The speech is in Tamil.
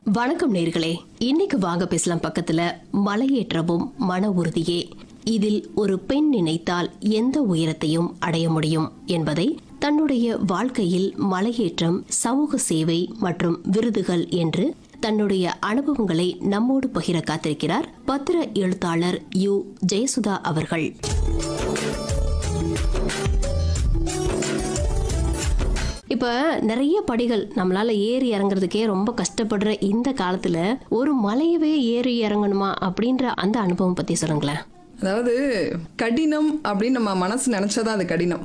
வணக்கம் நேர்களே இன்னைக்கு வாங்க பேசலாம் பக்கத்துல மலையேற்றமும் மன உறுதியே இதில் ஒரு பெண் நினைத்தால் எந்த உயரத்தையும் அடைய முடியும் என்பதை தன்னுடைய வாழ்க்கையில் மலையேற்றம் சமூக சேவை மற்றும் விருதுகள் என்று தன்னுடைய அனுபவங்களை நம்மோடு பகிர காத்திருக்கிறார் பத்திர எழுத்தாளர் யு ஜெயசுதா அவர்கள் இப்ப நிறைய படிகள் நம்மளால ஏறி இறங்குறதுக்கே ரொம்ப கஷ்டப்படுற இந்த காலத்துல ஒரு மலையவே ஏறி இறங்கணுமா அப்படின்ற அந்த அனுபவம் பத்தி சொல்லுங்களேன் அதாவது கடினம் அப்படின்னு நம்ம மனசு நினைச்சாதான் அது கடினம்